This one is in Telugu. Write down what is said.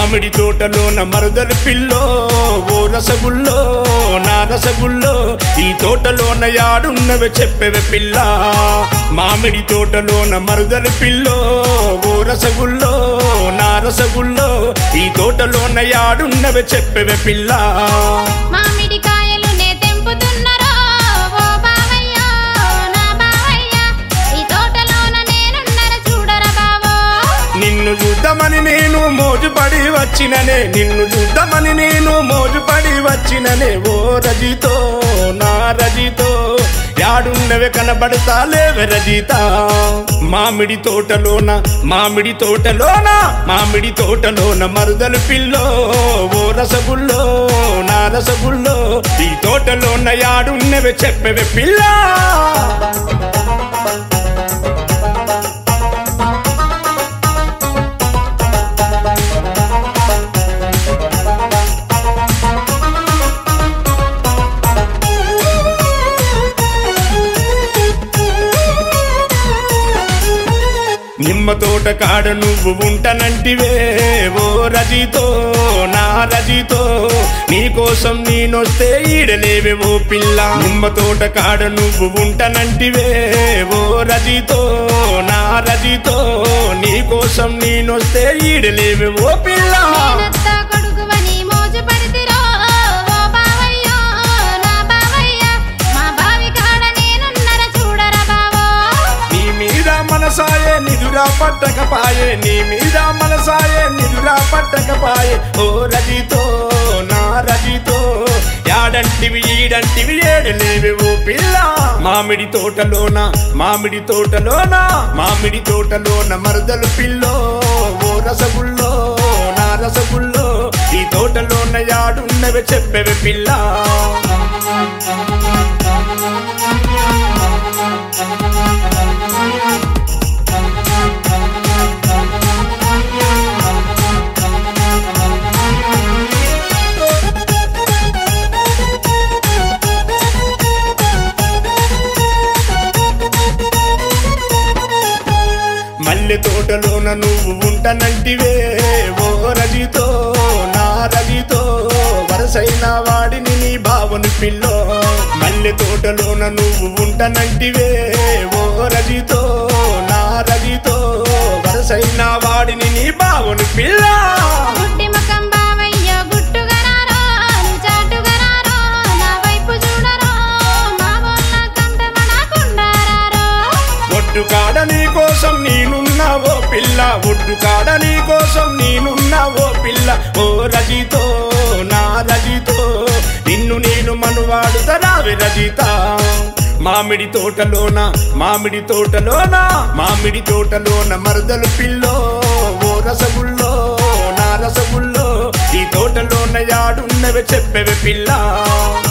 మామిడి తోటలోన మరుదలు పిల్లో ఓ రసగుల్లో నా రసగుల్లో ఈ తోటలోన యాడున్నవే చెప్పెవే పిల్ల మామిడి తోటలోన మరుదలు పిల్లో ఓ రసగుల్లో నా రసగుల్లో ఈ తోటలోన యాడున్నవే చెప్పెవే పిల్ల మామిడి కాయలు నే తెంపుతున్నరో ఓ బావయ్య నా బావయ్య ఈ తోటలోన నేనున్నర చూడర బావో నిన్ను చూద్దామని నేను మోజుపడి వచ్చిననే నిన్ను చూద్దామని నేను మోజుపడి వచ్చిననే ఓ రజితో నా రజితో యాడున్నవే కనబడతాలేవే రజిత మామిడి తోటలోన మామిడి తోటలోన మామిడి తోటలోన మరుదలు పిల్లో ఓ రసగుల్లో నా రసగుల్లో ఈ తోటలోన యాడున్నవే చెప్పవే పిల్ల నిమ్మ తోట కాడ నువ్వు ఉంటనంటివే ఓ రజితో నా రజితో నీకోసం నేనొస్తే ఈడలేవే ఓ పిల్ల నిమ్మ తోట కాడ నువ్వు ఉంటనంటివే ఓ రజితో నా రజితో నీకోసం నేనొస్తే ఈడలేవే ఓ పిల్ల నేనత్త కొడుకువని మోజు పడితిరో ఓ బావయ్య నా బావయ్య మా బావి కాడ నేనున్నర చూడర బావో నీ మీద మనసాయే నిదురా పట్టకపాయే నీ మీద మనసాయే నిదురా పట్టకపాయే ఓ రజితో నా రజితో యాడంటివి ఈడంటివి ఏడలేవి ఓ పిల్ల మామిడి తోటలోన మామిడి తోటలోన మామిడి తోటలోన మరదలు పిల్లో ఓ రసగుల్లో నా రసగుల్లో ఈ తోటలోన యాడున్నవి చెప్పెవి పిల్ల మల్లె తోటలోన నువ్వు ఉంటనంటివే ఓ రజితో నా రజితో వరసైన వాడిని నీ బావను పిల్లో మల్లె తోటలోన నువ్వు ఉంటనంటివే ఓ రజితో నా రజితో వరసైన వాడిని నీ బావను పిల్ల గుడ్డి ముఖం బావయ్య గుట్టుగా రారో నువ్వు చాటుగా రారో నా వైపు చూడరో మా వాళ్ళ కంటమనకుండారారో ఒడ్డు కాడ నీ కోసం నేనున్నావో పిల్ల ఒడ్డు కాడ నీ కోసం నేనున్నావో పిల్ల ఓ రజితో నా రజితో నిన్ను నేను మనువాడుతరావి రజిత మామిడి తోటలోన మామిడి తోటలోన మామిడి తోటలోన మరదలు పిల్లో ఓ రసగుల్లో నా రసగుల్లో ఈ తోటలోన యాడున్నవే చెప్పెవే పిల్ల